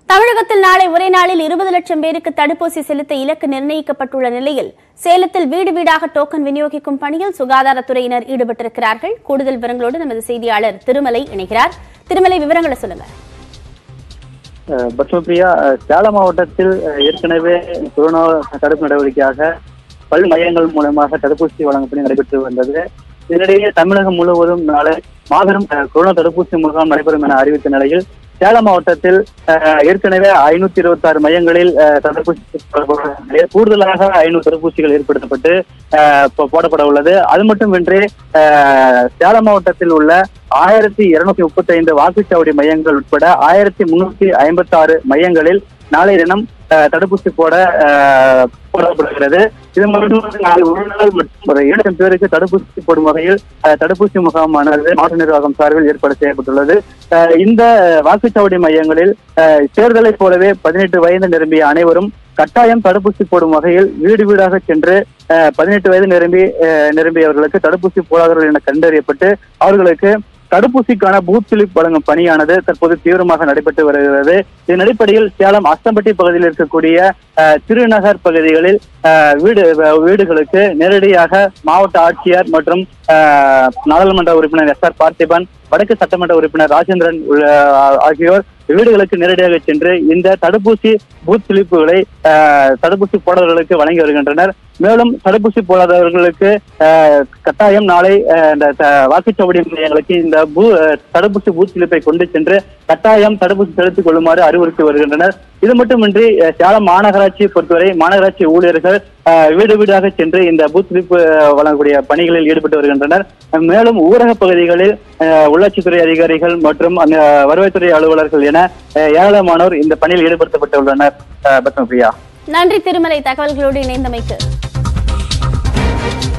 தமிழகத்தில் நாளை ஒரே நாளில் இருபது லட்சம் பேருக்கு தடுப்பூசி செலுத்த இலக்கு நிர்ணயிக்கப்பட்டுள்ள நிலையில் சேலத்தில் வீடு வீடாக டோக்கன் விநியோகிக்கும் பணியில் சுகாதாரத்துறையினர் ஈடுபட்டிருக்கிறார்கள் கூடுதல் விவரங்களோடு நமது செய்தியாளர் திருமலை இணைகிறார் திருமலை விவரங்களை சொல்லுங்க அஹ் பத்மபிரியா அஹ் சேலம் மாவட்டத்தில் அஹ் ஏற்கனவே கொரோனா தடுப்பு நடவடிக்கையாக பல் மையங்கள் மூலமாக தடுப்பூசி வழங்கும் பணி நடைபெற்று வந்தது இதனிடையே தமிழகம் முழுவதும் நாளை மாபெரும் அஹ், கொரோனா தடுப்பூசி முகாம் நடைபெறும் என அறிவித்த நிலையில் சேலம் மாவட்டத்தில் அஹ், ஏற்கனவே ஐநூத்தி இருபத்தி ஆறு மையங்களில் அஹ், தடுப்பூசி போடப்பட உள்ளது. கூடுதலாக ஐநூறு தடுப்பூசிகள் ஏற்படுத்தப்பட்டு அஹ், போ- போடப்பட உள்ளது அது மட்டுமின்றி அஹ், சேலம் மாவட்டத்தில் உள்ள ஆயிரத்தி இருநூத்தி முப்பத்தி ஐந்து வாக்குச்சாவடி மையங்கள் உட்பட ஆயிரத்தி முன்னூத்தி ஐம்பத்தி ஆறு மையங்களில் நாளைய தினம் அஹ், தடுப்பூசி போட அஹ், போடப்படுகிறது இது மட்டும் நாளை ஒரு நாள் மற்றும் ஒரு ஏழு லட்சம் பேருக்கு தடுப்பூசி போடும் வகையில் அஹ், தடுப்பூசி முகாமானது மாவட்ட நிர்வாகம் சார்பில் ஏற்பாடு செய்யப்பட்டுள்ளது அஹ், இந்த வாக்குச்சாவடி மையங்களில் அஹ், தேர்தலைப் போலவே பதினெட்டு வயது நிரம்பிய அனைவரும் கட்டாயம் தடுப்பூசி போடும் வகையில் வீடு வீடாக சென்று அஹ், பதினெட்டு வயது நிரம்பி அஹ், நிரம்பியவர்களுக்கு தடுப்பூசி போடாதவர்கள் என கண்டறியப்பட்டு அவர்களுக்கு தடுப்பூசிக்கான பூத் ஸ்லிப் வழங்கும் பணியானது தற்போது தீவிரமாக நடைபெற்று வருகிறது இதன் அடிப்படையில் சேலம் அஸ்தம்பட்டி பகுதியில் இருக்கக்கூடிய அஹ், திருநகர் பகுதிகளில் அஹ், வீடு அஹ், வீடுகளுக்கு நேரடியாக மாவட்ட ஆட்சியர் மற்றும் அஹ், நாடாளுமன்ற உறுப்பினர் எஸ் ஆர் பார்த்திபன் வடக்கு சட்டமன்ற உறுப்பினர் ராஜேந்திரன் உள்ள- ஆகியோர் வீடுகளுக்கு நேரடியாக சென்று இந்த தடுப்பூசி பூத் ஸ்லிப்புகளை அஹ், தடுப்பூசி போடாதவர்களுக்கு வழங்கி வருகின்றனர் மேலும் தடுப்பூசி போடாதவர்களுக்கு அஹ், கட்டாயம் நாளை அஹ், இந்த த- வாக்குச்சாவடி மையங்களுக்கு இந்த பூ அஹ், தடுப்பூசி பூத் ஸ்லிப்பை கொண்டு சென்று கட்டாயம் தடுப்பூசி செலுத்திக் கொள்ளுமாறு அறிவுறுத்தி வருகின்றனர் இது மட்டுமின்றி அஹ், சேலம் மாநகராட்சியை பொறுத்தவரை மாநகராட்சி ஊழியர்கள் அஹ், வீடு வீடாக சென்று இந்த பூத் ஸ்லிப் அஹ், வழங்கக்கூடிய பணிகளில் ஈடுபட்டு வருகின்றனர் மேலும் ஊரக பகுதிகளில் அஹ், உள்ளாட்சித்துறை அதிகாரிகள் மற்றும் அந்த வருவாய்த்துறை அலுவலர்கள் என அஹ், ஏராளமானோர் இந்த பணியில் ஈடுபடுத்தப்பட்டுள்ளனர் அஹ், பத்மபிரியா நன்றி திருமலை தகவல்களோடு இணைந்தமைக்கு